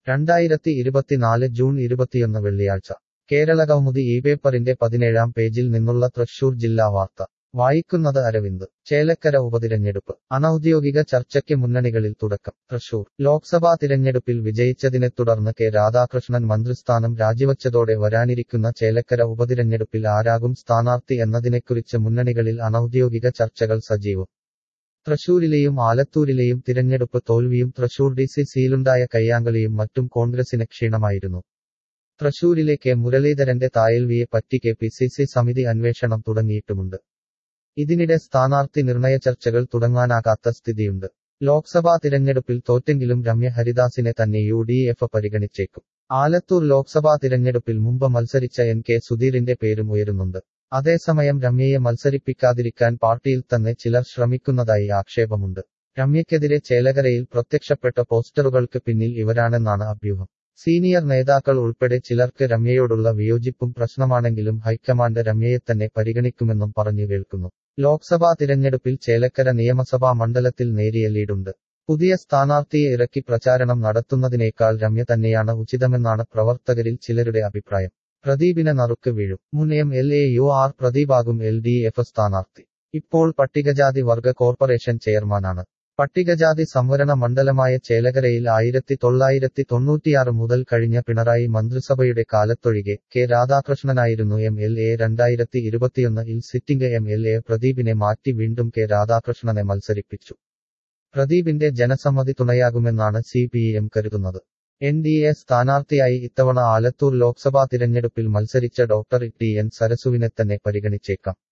രണ്ടായിരത്തി ഇരുപത്തിനാല് ജൂൺ ഇരുപത്തിയൊന്ന് വെള്ളിയാഴ്ച കേരള കൗമുദി ഈ പേപ്പറിന്റെ പതിനേഴാം പേജിൽ നിന്നുള്ള തൃശൂർ ജില്ലാ വാർത്ത വായിക്കുന്നത് അരവിന്ദ് ചേലക്കര ഉപതിരഞ്ഞെടുപ്പ് അനൌദ്യോഗിക ചർച്ചയ്ക്ക് മുന്നണികളിൽ തുടക്കം തൃശൂർ ലോക്സഭാ തിരഞ്ഞെടുപ്പിൽ വിജയിച്ചതിനെ തുടർന്ന് കെ രാധാകൃഷ്ണൻ മന്ത്രിസ്ഥാനം രാജിവച്ചതോടെ വരാനിരിക്കുന്ന ചേലക്കര ഉപതിരഞ്ഞെടുപ്പിൽ ആരാകും സ്ഥാനാർത്ഥി എന്നതിനെക്കുറിച്ച് മുന്നണികളിൽ അനൌദ്യോഗിക ചർച്ചകൾ സജീവം തൃശൂരിലെയും ആലത്തൂരിലെയും തിരഞ്ഞെടുപ്പ് തോൽവിയും തൃശൂർ ഡി സി സിയിലുണ്ടായ കയ്യാങ്കളിയും മറ്റും കോൺഗ്രസിന് ക്ഷീണമായിരുന്നു തൃശൂരിലെ കെ മുരളീധരന്റെ തായൽവിയെ പറ്റി കെ പി സി സി സമിതി അന്വേഷണം തുടങ്ങിയിട്ടുമുണ്ട് ഇതിനിടെ സ്ഥാനാർത്ഥി നിർണയ ചർച്ചകൾ തുടങ്ങാനാകാത്ത സ്ഥിതിയുണ്ട് ലോക്സഭാ തിരഞ്ഞെടുപ്പിൽ തോറ്റെങ്കിലും രമ്യ ഹരിദാസിനെ തന്നെ യു ഡി എഫ് പരിഗണിച്ചേക്കും ആലത്തൂർ ലോക്സഭാ തിരഞ്ഞെടുപ്പിൽ മുമ്പ് മത്സരിച്ച എൻ കെ സുധീറിന്റെ പേരും ഉയരുന്നുണ്ട് അതേസമയം രമ്യയെ മത്സരിപ്പിക്കാതിരിക്കാൻ പാർട്ടിയിൽ തന്നെ ചിലർ ശ്രമിക്കുന്നതായി ആക്ഷേപമുണ്ട് രമ്യക്കെതിരെ ചേലകരയിൽ പ്രത്യക്ഷപ്പെട്ട പോസ്റ്ററുകൾക്ക് പിന്നിൽ ഇവരാണെന്നാണ് അഭ്യൂഹം സീനിയർ നേതാക്കൾ ഉൾപ്പെടെ ചിലർക്ക് രമ്യയോടുള്ള വിയോജിപ്പും പ്രശ്നമാണെങ്കിലും ഹൈക്കമാൻഡ് രമ്യയെ തന്നെ പരിഗണിക്കുമെന്നും പറഞ്ഞു കേൾക്കുന്നു ലോക്സഭാ തിരഞ്ഞെടുപ്പിൽ ചേലക്കര നിയമസഭാ മണ്ഡലത്തിൽ നേരിയ ലീഡുണ്ട് പുതിയ സ്ഥാനാർത്ഥിയെ ഇറക്കി പ്രചാരണം നടത്തുന്നതിനേക്കാൾ രമ്യ തന്നെയാണ് ഉചിതമെന്നാണ് പ്രവർത്തകരിൽ ചിലരുടെ അഭിപ്രായം പ്രദീപിന് നറുക്ക് വീഴും മുൻ M L A U R പ്രദീപാകും എൽ ഡി എഫ് സ്ഥാനാർത്ഥി ഇപ്പോൾ പട്ടികജാതി വർഗ കോർപ്പറേഷൻ ചെയർമാനാണ് പട്ടികജാതി സംവരണ മണ്ഡലമായ ചേലകരയിൽ ആയിരത്തി തൊള്ളായിരത്തി തൊണ്ണൂറ്റിയാറ് മുതൽ കഴിഞ്ഞ പിണറായി മന്ത്രിസഭയുടെ കാലത്തൊഴികെ കെ രാധാകൃഷ്ണനായിരുന്നു എം എൽ എ രണ്ടായിരത്തി ഇരുപത്തിയൊന്നിൽ സിറ്റിംഗ് എം എൽ എ പ്രദീപിനെ മാറ്റി വീണ്ടും കെ രാധാകൃഷ്ണനെ മത്സരിപ്പിച്ചു പ്രദീപിന്റെ ജനസമ്മതി തുണയാകുമെന്നാണ് സി പി എം കരുതുന്നത് എൻ ഡി എ സ്ഥാനാർത്ഥിയായി ഇത്തവണ ആലത്തൂർ ലോക്സഭാ തിരഞ്ഞെടുപ്പിൽ മത്സരിച്ച ഡോക്ടർ ടി എൻ സരസുവിനെ തന്നെ പരിഗണിച്ചേക്കാം